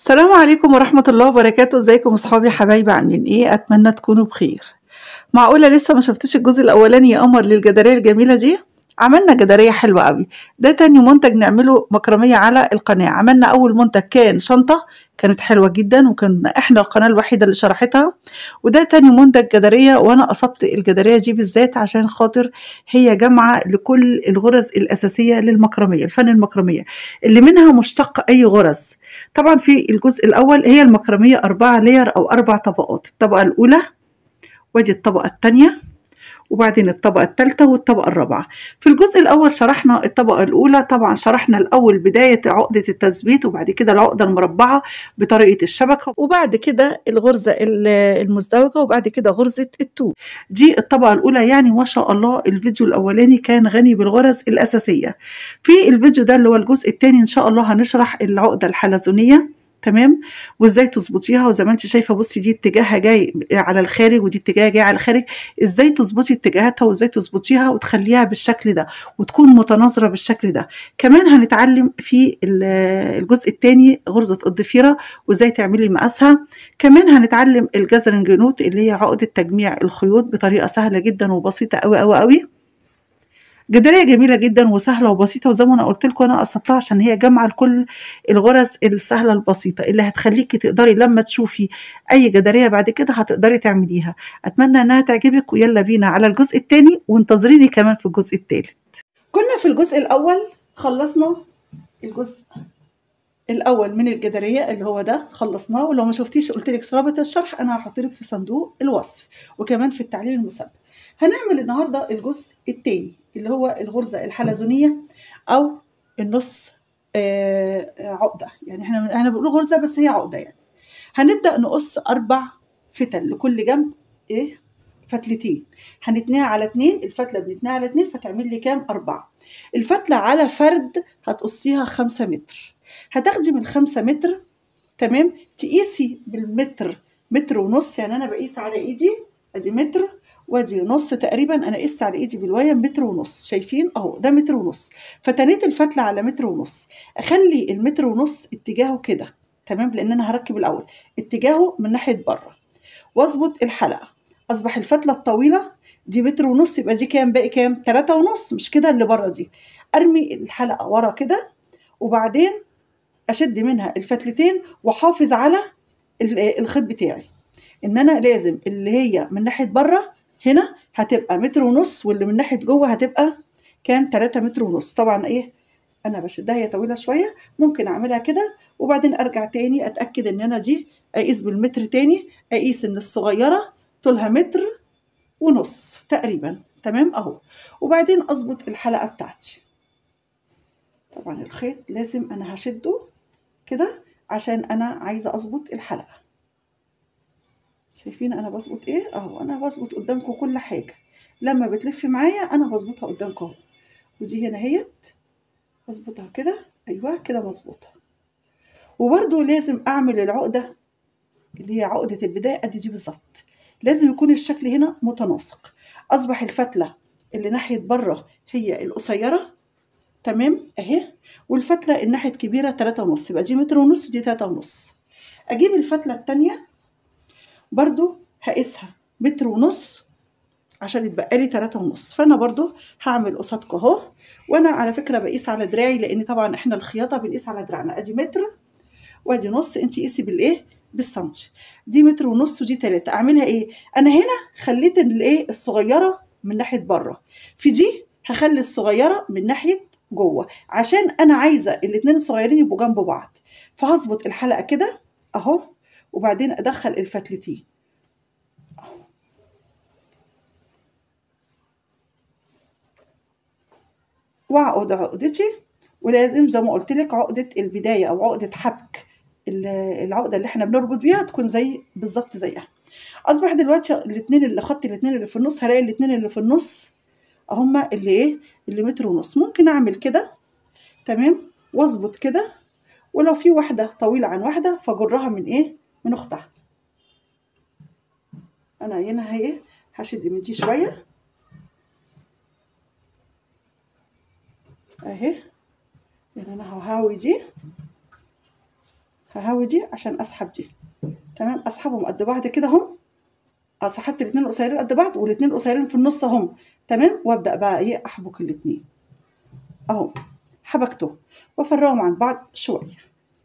السلام عليكم ورحمة الله وبركاته ازيكم اصحابي حبايبي عاملين ايه اتمنى تكونوا بخير معقولة لسه ما شفتش الجزء الاولاني يا قمر للجدارية الجميلة دي عملنا جدارية حلوة قوي ده تاني منتج نعمله مكرمية على القناة عملنا اول منتج كان شنطة كانت حلوة جدا وكان احنا القناة الوحيدة اللي شرحتها وده تاني منتج جدارية وانا قصدت الجدارية دي بالذات عشان خاطر هي جامعة لكل الغرز الاساسية للمكرمية الفن المكرمية اللي منها مشتق اي غرز طبعا في الجزء الاول هي المكرمية اربعة لير او اربع طبقات الطبقة الاولى وادي الطبقة الثانية وبعدين الطبقة الثالثة والطبقة الرابعة في الجزء الأول شرحنا الطبقة الأولى طبعا شرحنا الأول بداية عقدة التثبيت وبعد كده العقدة المربعة بطريقة الشبكة وبعد كده الغرزة المزدوجة وبعد كده غرزة التو دي الطبقة الأولى يعني ما شاء الله الفيديو الأولاني كان غني بالغرز الأساسية في الفيديو ده اللي هو الجزء الثاني إن شاء الله هنشرح العقدة الحلزونية تمام وازاي تظبطيها وزي ما انت شايفه بصي دي اتجاهها جاي على الخارج ودي اتجاهها جاي على الخارج ازاي تظبطي اتجاهاتها وازاي تظبطيها وتخليها بالشكل ده وتكون متناظره بالشكل ده كمان هنتعلم في الجزء الثاني غرزه الضفيره وازاي تعملي مقاسها كمان هنتعلم الجزرنج نوت اللي هي عقده تجميع الخيوط بطريقه سهله جدا وبسيطه قوي قوي قوي جدارية جميلة جدا وسهلة وبسيطة وزي ما انا قلت لكم انا قصدتها عشان هي جامعة لكل الغرز السهلة البسيطة اللي هتخليكي تقدري لما تشوفي اي جدارية بعد كده هتقدري تعمليها اتمنى انها تعجبك ويلا بينا على الجزء الثاني وانتظريني كمان في الجزء الثالث كنا في الجزء الاول خلصنا الجزء الاول من الجداريه اللي هو ده خلصناه ولو ما شفتيش قلت لك رابط الشرح انا هحط لك في صندوق الوصف وكمان في التعليل المسبق هنعمل النهارده الجزء الثاني اللي هو الغرزه الحلزونيه او النص آه عقده يعني احنا احنا بنقول غرزه بس هي عقده يعني هنبدا نقص اربع فتل لكل جنب ايه فتلتين هنتنيها على اتنين الفتله بنتنيها على اتنين فتعمل لي كام اربعه الفتله على فرد هتقصيها خمسة متر هتاخدي من خمسة متر تمام تقيسي بالمتر متر ونص يعني انا بقيس على ايدي ادي متر وادي نص تقريبا انا قست على ايدي بالوايه متر ونص شايفين اهو ده متر ونص فتنيت الفتله على متر ونص اخلي المتر ونص اتجاهه كده تمام لان انا هركب الاول اتجاهه من ناحيه بره واظبط الحلقه اصبح الفتله الطويله دي متر ونص يبقى دي كام باقي كام تلاتة ونص مش كده اللي بره دي ارمي الحلقه ورا كده وبعدين اشد منها الفتلتين واحافظ على الخيط بتاعي ان انا لازم اللي هي من ناحيه بره هنا هتبقى متر ونص واللي من ناحيه جوه هتبقى كام 3 متر ونص طبعا ايه انا بشدها هي طويله شويه ممكن اعملها كده وبعدين ارجع تاني اتاكد ان انا دي اقيس بالمتر تاني اقيس ان الصغيره طولها متر ونص تقريبا تمام اهو وبعدين اظبط الحلقه بتاعتي طبعا الخيط لازم انا هشده كده عشان انا عايزه اظبط الحلقه شايفين انا بظبط ايه اهو انا بظبط قدامكم كل حاجه لما بتلف معايا انا بظبطها قدامكم اهو ودي هنا اهيت اظبطها كده ايوه كده مظبوطه وبرده لازم اعمل العقده اللي هي عقده البدايه قد دي بالظبط لازم يكون الشكل هنا متناسق اصبح الفتله اللي ناحيه بره هي القصيره تمام اهي والفتله الناحيه كبيره تلاتة ونص يبقى دي متر ونص ودي تلاتة ونص اجيب الفتله التانية برضو هقيسها متر ونص عشان يتبقى لي تلاتة ونص فانا برضو هعمل قصادكم اهو وانا على فكره بقيس على دراعي لان طبعا احنا الخياطه بنقيس على دراعنا ادي متر وادي نص انت قيسي بالايه بالسنتي دي متر ونص ودي تلاتة اعملها ايه انا هنا خليت الايه الصغيره من ناحيه بره في دي هخلي الصغيره من ناحيه جوه عشان انا عايزه الاتنين الصغيرين يبقوا جنب بعض فهظبط الحلقه كده اهو وبعدين ادخل الفتلتين واعقد عقدتي ولازم زي ما قلت لك عقده البدايه او عقده حبك العقده اللي احنا بنربط بيها تكون زي بالظبط زيها اصبح دلوقتي الاثنين اللي خدت الاثنين اللي في النص هلاقي الاثنين اللي في النص هما اللي ايه اللي متر ونص ممكن اعمل كده تمام واظبط كده ولو في واحده طويله عن واحده فجرها من ايه من اختها انا هنا ايه هشد من دي شويه اهي يعني انا ههاوي دي ههوي دي عشان اسحب دي تمام اسحبهم قد بعض كده اهم اه سحبت الاتنين القصيرين قد بعض والاتنين القصيرين في النص اهم تمام وابدا بقى ايه احبك الاتنين اهو حبكته وافرقهم عن بعض شويه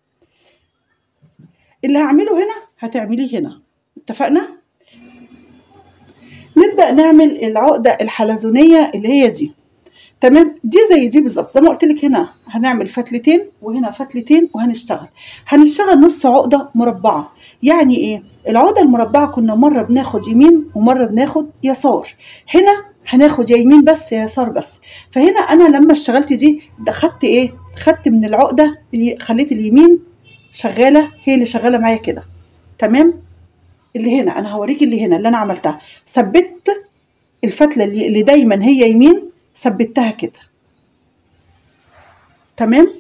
اللي هعمله هنا هتعمليه هنا اتفقنا نبدا نعمل العقده الحلزونيه اللي هي دي تمام دي زي دي بالظبط زي ما قلت لك هنا هنعمل فتلتين وهنا فتلتين وهنشتغل هنشتغل نص عقده مربعه يعني ايه العقده المربعه كنا مره بناخد يمين ومره بناخد يسار هنا هناخد يا يمين بس يا يسار بس فهنا انا لما اشتغلت دي ده خدت ايه خدت من العقده اللي خليت اليمين شغاله هي اللي شغاله معايا كده تمام اللي هنا انا هوريك اللي هنا اللي انا عملتها ثبت الفتله اللي, اللي دايما هي يمين ثبتها كده تمام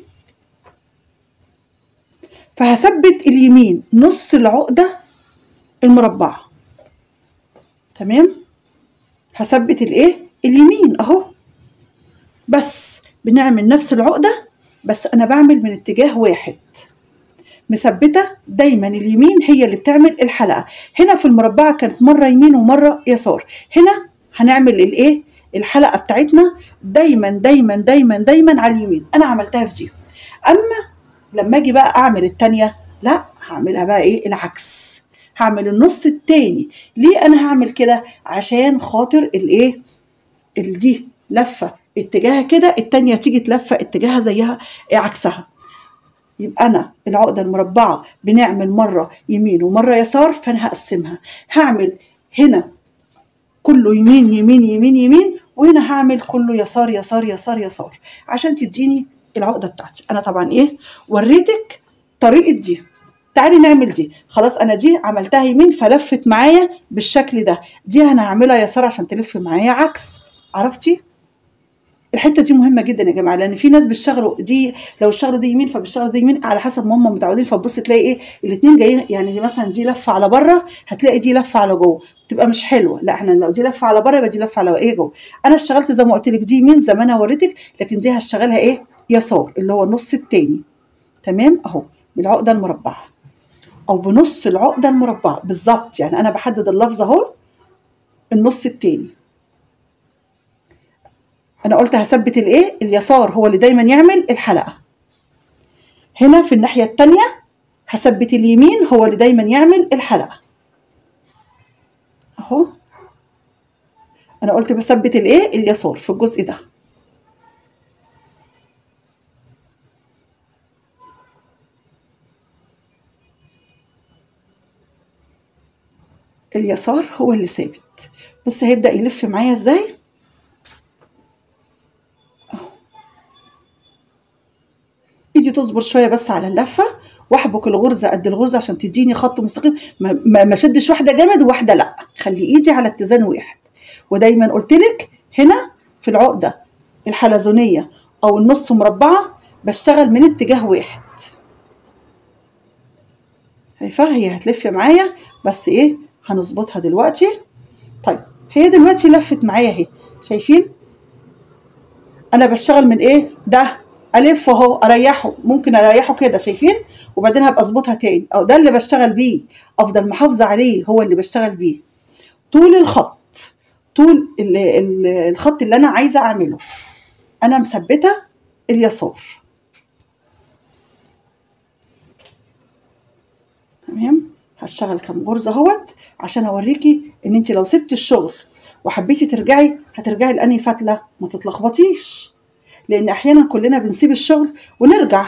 فهثبت اليمين نص العقده المربعه تمام هثبت الايه اليمين اهو بس بنعمل نفس العقده بس انا بعمل من اتجاه واحد مثبته دايما اليمين هي اللي بتعمل الحلقه هنا في المربعه كانت مره يمين ومره يسار هنا هنعمل الايه الحلقه بتاعتنا دايما دايما دايما دايما على اليمين انا عملتها في دي اما لما اجي بقى اعمل التانية لا هعملها بقى ايه العكس هعمل النص التاني ليه انا هعمل كده عشان خاطر الايه دي لفه اتجاهها كده التانية تيجي تلفه اتجاهها زيها عكسها يبقى انا العقده المربعه بنعمل مره يمين ومره يسار فانا هقسمها هعمل هنا كله يمين يمين يمين يمين وهنا هعمل كله يسار يسار يسار يسار عشان تديني العقده بتاعتي انا طبعا ايه وريتك طريقه دي تعالي نعمل دي خلاص انا دي عملتها يمين فلفت معايا بالشكل ده دي انا هعملها يسار عشان تلف معايا عكس عرفتي الحته دي مهمه جدا يا جماعه لان في ناس بيشتغلوا دي لو اشتغلوا دي يمين فبيشتغلوا دي يمين على حسب ما هم متعودين فتبص تلاقي ايه الاثنين جايين يعني دي مثلا دي لفه على بره هتلاقي دي لفه على جوه تبقى مش حلوه لا احنا لو دي لفه على بره يبقى دي لفه على ايه جوه انا اشتغلت زي ما قلت لك دي يمين زي ما انا وريتك لكن دي هشتغلها ايه يسار اللي هو النص التاني تمام اهو بالعقده المربعه او بنص العقده المربعه بالظبط يعني انا بحدد اللفظ اهو النص التاني انا قلت هثبت الايه اليسار هو اللي دايما يعمل الحلقه هنا في الناحيه التانية هثبت اليمين هو اللي دايما يعمل الحلقه اهو انا قلت بثبت الايه اليسار في الجزء ده اليسار هو اللي ثابت بص هيبدا يلف معايا ازاي ايدي تصبر شويه بس على اللفه واحبك الغرزه قد الغرزه عشان تديني خط مستقيم ما, ما, ما شدش واحده جامد وواحده لا خلي ايدي على اتزان واحد ودايما قلت لك هنا في العقده الحلزونيه او النص مربعه بشتغل من اتجاه واحد شايفه هي هتلف معايا بس ايه هنظبطها دلوقتي طيب هي دلوقتي لفت معايا اهي شايفين انا بشتغل من ايه ده الف اهو اريحه ممكن اريحه كده شايفين وبعدين هبقى اظبطها تاني او ده اللي بشتغل بيه افضل محافظه عليه هو اللي بشتغل بيه طول الخط طول ال ال الخط اللي انا عايزه اعمله انا مثبته اليسار تمام هشتغل كام غرزه اهوت عشان اوريكي ان انت لو سبتي الشغل وحبيتي ترجعي هترجعي لاني فتله ما تتلخبطيش لان احيانا كلنا بنسيب الشغل ونرجع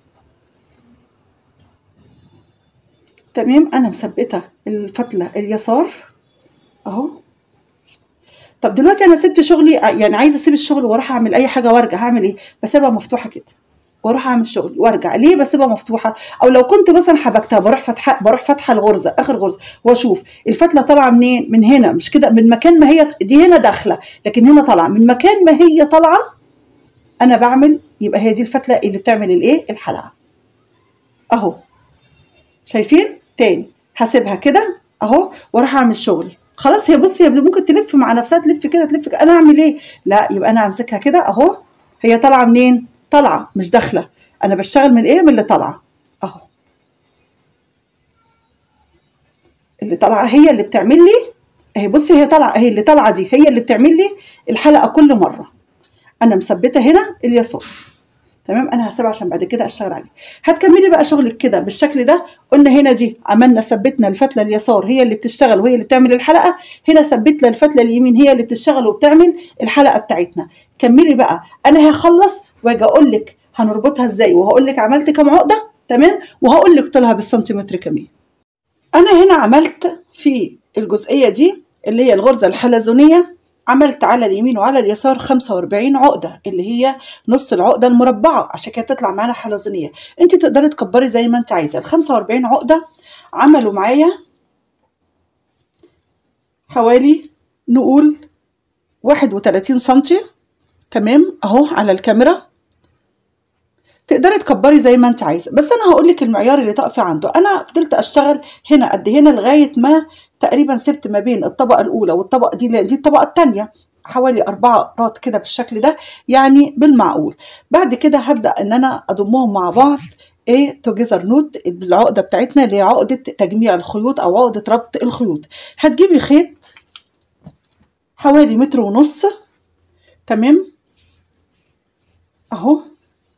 تمام انا مثبته الفتله اليسار اهو طب دلوقتي انا سبت شغلي يعني عايزه اسيب الشغل واروح اعمل اي حاجه وارجع هعمل ايه بسيبها مفتوحه كده واروح اعمل شغلي وارجع ليه بسيبها مفتوحه او لو كنت مثلا حبكتها بروح فاتحه بروح فاتحه الغرزه اخر غرزه واشوف الفتله طالعه منين من هنا مش كده من مكان ما هي دي هنا داخله لكن هنا طالعه من مكان ما هي طالعه انا بعمل يبقى هي دي الفتله اللي بتعمل الايه الحلقه اهو شايفين تاني هسيبها كده اهو واروح اعمل شغلي خلاص هي بصي هي ممكن تلف مع نفسها تلف كده تلف كده. انا اعمل ايه لا يبقى انا امسكها كده اهو هي طالعه منين طالعه مش داخله انا بشتغل من ايه من اللي طالعه اهو اللي طالعه هي اللي بتعمل لي اهي بصي هي طالعه اهي اللي طالعه دي هي اللي بتعمل لي الحلقه كل مره انا مثبته هنا اليسار تمام انا هسيبها عشان بعد كده اشتغل عليه هتكملي بقى شغلك كده بالشكل ده قلنا هنا دي عملنا ثبتنا الفتله اليسار هي اللي بتشتغل وهي اللي بتعمل الحلقه هنا ثبتنا الفتله اليمين هي اللي بتشتغل وبتعمل الحلقه بتاعتنا كملي بقى انا هخلص واجي اقول لك هنربطها ازاي وهقول لك عملت كام عقده تمام وهقول لك طولها بالسنتيمتر كمان انا هنا عملت في الجزئيه دي اللي هي الغرزه الحلزونيه عملت على اليمين وعلى اليسار 45 عقدة اللي هي نص العقدة المربعة عشان كده تطلع معانا حلزونية انت تقدري تكبري زي ما انت عايزة ال 45 عقدة عملوا معايا حوالي نقول 31 سنتي تمام اهو على الكاميرا تقدري تكبري زي ما انت عايزه بس انا هقول لك المعيار اللي تقفي عنده انا فضلت اشتغل هنا قد هنا لغايه ما تقريبا سبت ما بين الطبقه الاولى والطبقه دي دي الطبقه الثانيه حوالي أربعة رات كده بالشكل ده يعني بالمعقول بعد كده هبدأ إن أنا أضمهم مع بعض ايه توجذر نوت العقده بتاعتنا اللي هي عقده تجميع الخيوط او عقده ربط الخيوط هتجيبي خيط حوالي متر ونص تمام اهو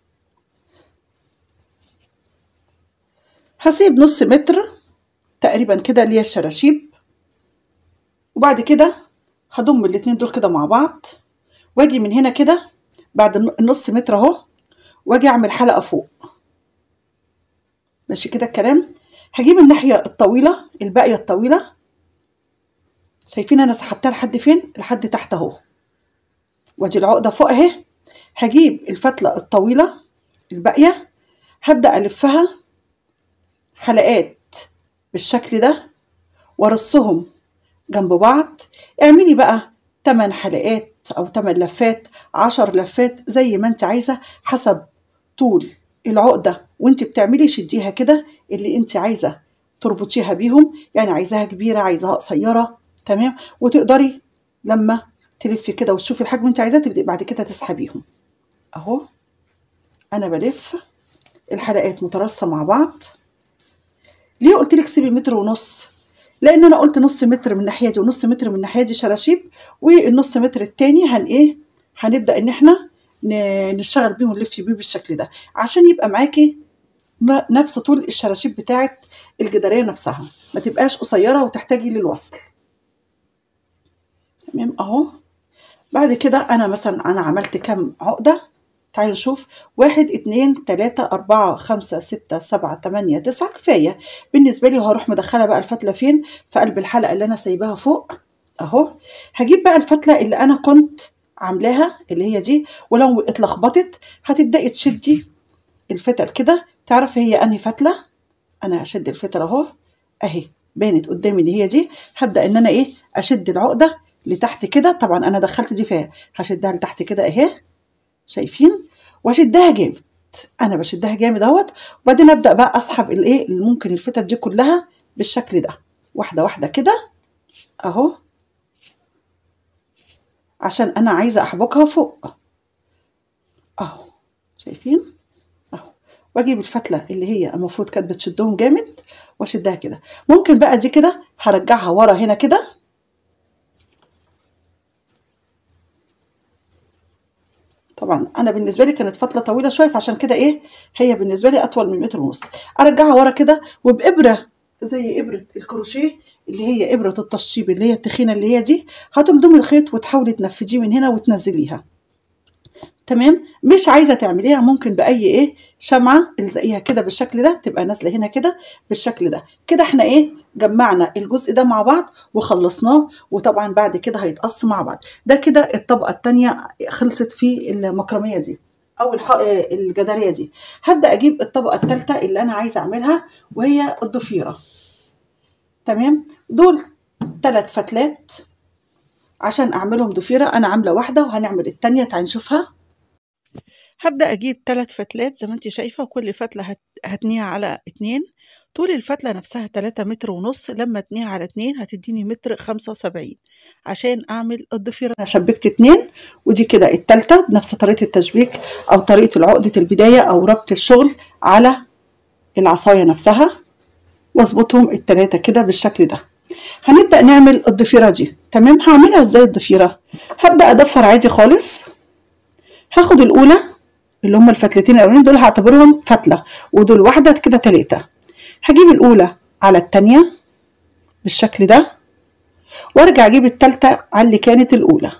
هسيب نص متر تقريبا كده اللي هي الشراشيب وبعد كده هضم الاتنين دول كده مع بعض واجي من هنا كده بعد النص متر اهو واجي اعمل حلقه فوق ماشي كده الكلام هجيب الناحيه الطويله الباقيه الطويله شايفين انا سحبتها لحد فين لحد تحت اهو وادي العقده فوق اهي هجيب الفتله الطويله الباقيه هبدا الفها حلقات بالشكل ده وارصهم جنب بعض اعملي بقى 8 حلقات او 8 لفات 10 لفات زي ما انت عايزه حسب طول العقده وانت بتعملي شديها كده اللي انت عايزه تربطيها بيهم يعني عايزاها كبيره عايزاها قصيره تمام وتقدري لما تلفي كده وتشوفي الحجم انت عايزاه تبدأي بعد كده تسحبيهم اهو انا بلف الحلقات مترصه مع بعض ليه قلت لك سيبي متر ونص لان انا قلت نص متر من الناحيه دي ونص متر من الناحيه دي شراشيب والنص متر التاني هن ايه هنبدا ان احنا نشتغل بيه ونلف بيه بالشكل ده عشان يبقى معاكي نفس طول الشراشيب بتاعه الجداريه نفسها ما تبقاش قصيره وتحتاجي للوصل تمام اهو بعد كده انا مثلا انا عملت كام عقده تعالوا نشوف واحد اتنين تلاتة أربعة خمسة ستة سبعة تمانية تسعة كفاية بالنسبة لي وهروح مدخلة بقى الفتلة فين في قلب الحلقة اللي أنا سايباها فوق أهو هجيب بقى الفتلة اللي أنا كنت عاملاها اللي هي دي ولو اتلخبطت هتبدأي تشدي الفتل كده تعرفي هي أنهي فتلة أنا هشد الفتلة أهو أهي بانت قدامي اللي هي دي هبدأ إن أنا إيه أشد العقدة لتحت كده طبعا أنا دخلت دي فيها هشدها لتحت كده أهي شايفين واشدها جامد انا بشدها جامد اهوت وبعدين ابدا بقى اسحب الايه اللي ممكن الفتت دي كلها بالشكل ده واحده واحده كده اهو عشان انا عايزه احبكها فوق اهو شايفين اهو واجيب الفتله اللي هي المفروض كانت بتشدهم جامد واشدها كده ممكن بقى دي كده هرجعها ورا هنا كده طبعا انا بالنسبه لي كانت فتله طويله شويه فعشان كده ايه هي بالنسبه لي اطول من متر ونص ارجعها ورا كده وبابره زي ابره الكروشيه اللي هي ابره التشطيب اللي هي التخينه اللي هي دي هتلضمي الخيط وتحاولي تنفذيه من هنا وتنزليها تمام مش عايزه تعمليها ممكن باي ايه شمعه الزقيها كده بالشكل ده تبقى نازله هنا كده بالشكل ده كده احنا ايه جمعنا الجزء ده مع بعض وخلصناه وطبعا بعد كده هيتقص مع بعض ده كده الطبقه الثانيه خلصت في المكرميه دي او الجداريه دي هبدا اجيب الطبقه الثالثه اللي انا عايزه اعملها وهي الضفيره تمام دول ثلاث فتلات عشان اعملهم ضفيره انا عامله واحده وهنعمل الثانيه تعالي نشوفها هبدأ أجيب ثلاث فتلات زي ما انت شايفة وكل فتلة هت... هتنيها على اتنين طول الفتلة نفسها تلاتة متر ونص لما اتنيها على اتنين هتديني متر خمسة وسبعين عشان أعمل الضفيرة أنا شبكت اتنين ودي كده التالتة بنفس طريقة التشبيك أو طريقة العقدة البداية أو ربط الشغل على العصاية نفسها واظبطهم التلاتة كده بالشكل ده هنبدأ نعمل الضفيرة دي تمام هعملها ازاي الضفيرة هبدأ أضفر عادي خالص هاخد الأولى اللي هما الفتلتين الأولانيين دول هعتبرهم فتلة ودول واحدة كده تلاتة هجيب الأولى على التانية بالشكل ده وارجع اجيب التالتة على اللي كانت الأولى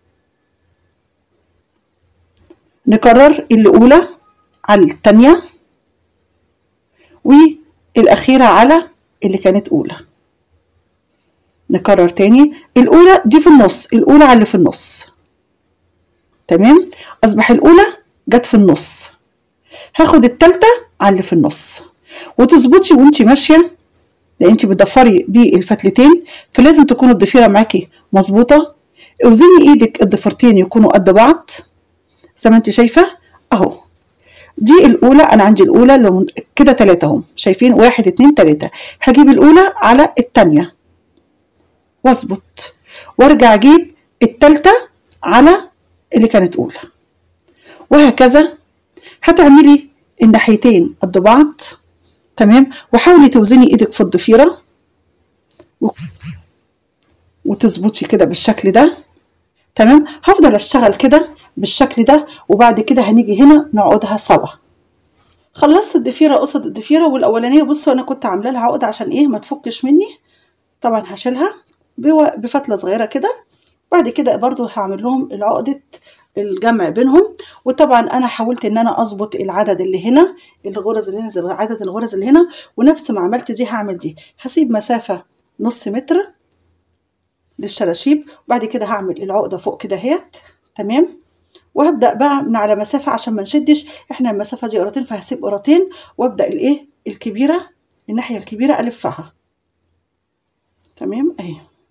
نكرر الأولى على التانية والأخيرة على اللي كانت أولى نكرر تاني الأولى دي في النص الأولى على اللي في النص تمام أصبح الأولى جت في النص هاخد التالتة على اللي في النص وتظبطي وانتي ماشية لان انت بتضفري بالفتلتين فلازم تكون الضفيرة معاكي مظبوطة اوزني ايدك الضفيرتين يكونوا قد بعض زي ما انت شايفة اهو دي الاولى انا عندي الاولى لو كده تلاتة اهم شايفين واحد اتنين تلاتة هجيب الاولى على التانية واظبط وارجع اجيب التالتة على اللي كانت اولى وهكذا هتعملي الناحيتين قد بعض تمام وحاولي توزني ايدك في الضفيره وتظبطي كده بالشكل ده تمام هفضل اشتغل كده بالشكل ده وبعد كده هنيجي هنا نقعدها سوا خلصت الضفيره قصد الضفيره والاولانيه بصوا انا كنت عامله لها عقد عشان ايه ما تفكش مني طبعا هشيلها بفتله صغيره كده بعد كده برضو هعمل لهم العقده الجمع بينهم وطبعا انا حاولت ان انا اظبط العدد اللي هنا الغرز اللي هنا عدد الغرز اللي هنا ونفس ما عملت دي هعمل دي هسيب مسافه نص متر للشراشيب وبعد كده هعمل العقده فوق كده اهيت تمام وهبدا بقى من على مسافه عشان ما نشدش احنا المسافه دي قراطين فهسيب قراطين وابدا الايه الكبيره الناحيه الكبيره الفها تمام اهي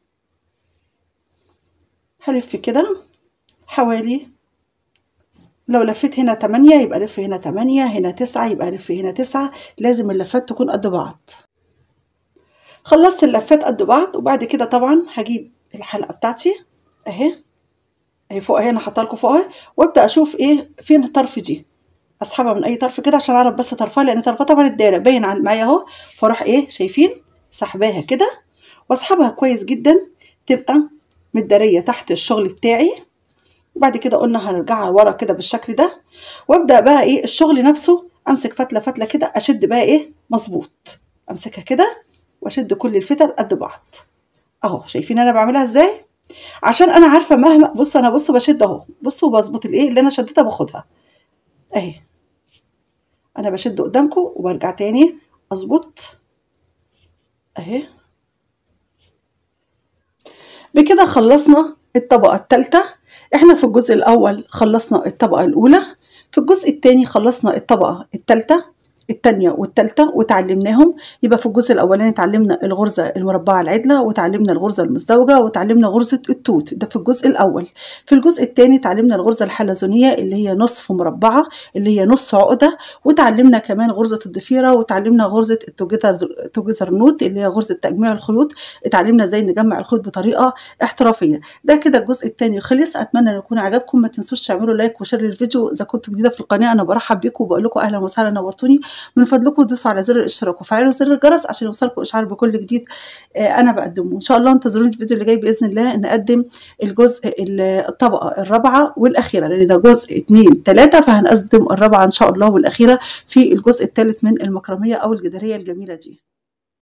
هلف كده حوالي لو لفيت هنا تمانية يبقى لف هنا تمانية هنا تسعة يبقى لف هنا تسعة لازم اللفات تكون قد بعض خلصت اللفات قد بعض وبعد كده طبعا هجيب الحلقة بتاعتي اهي اهي فوق اهي انا حاطه لكم فوقها وابدا اشوف ايه فين الطرف دي اسحبها من اي طرف كده عشان اعرف بس طرفها لان طرفها طبعا الدايره باين على معايا اهو فاروح ايه شايفين سحباها كده واسحبها كويس جدا تبقى متداريه تحت الشغل بتاعي وبعد كده قلنا هنرجعها ورا كده بالشكل ده وابدا بقى ايه الشغل نفسه امسك فتله فتله كده اشد بقى ايه مظبوط امسكها كده واشد كل الفتل قد بعض اهو شايفين انا بعملها ازاي عشان انا عارفه مهما بص انا بص بشد اهو بصوا بظبط الايه اللي انا شدتها باخدها اهي انا بشد قدامكم وبرجع تاني اظبط اهي بكده خلصنا الطبقه الثالثه احنا في الجزء الاول خلصنا الطبقه الاولى في الجزء الثاني خلصنا الطبقه الثالثه التانية والتالتة وتعلمناهم يبقى في الجزء الأولاني اتعلمنا الغرزة المربعة العدلة وتعلمنا الغرزة المزدوجة وتعلمنا غرزة التوت ده في الجزء الأول في الجزء الثاني تعلمنا الغرزة الحلزونية اللي هي نصف مربعة اللي هي نص عقدة وتعلمنا كمان غرزة الضفيرة وتعلمنا غرزة التوجذر نوت اللي هي غرزة تجميع الخيوط اتعلمنا ازاي نجمع الخيوط بطريقة احترافية ده كده الجزء الثاني خلص أتمنى أن يكون عجبكم ما تنسوش تعملوا لايك وشير للفيديو إذا كنتوا جديدة في القناة أنا برحب بكم وبقول لكم أهلا وسهلا نورتوني من فضلكم دوسوا على زر الاشتراك وفعلوا زر الجرس عشان يوصلكم اشعار بكل جديد انا بقدمه ان شاء الله انتظروني في الفيديو اللي جاي باذن الله نقدم الجزء الطبقه الرابعه والاخيره لان ده جزء اتنين تلاته فهنقدم الرابعه ان شاء الله والاخيره في الجزء الثالث من المكرميه او الجداريه الجميله دي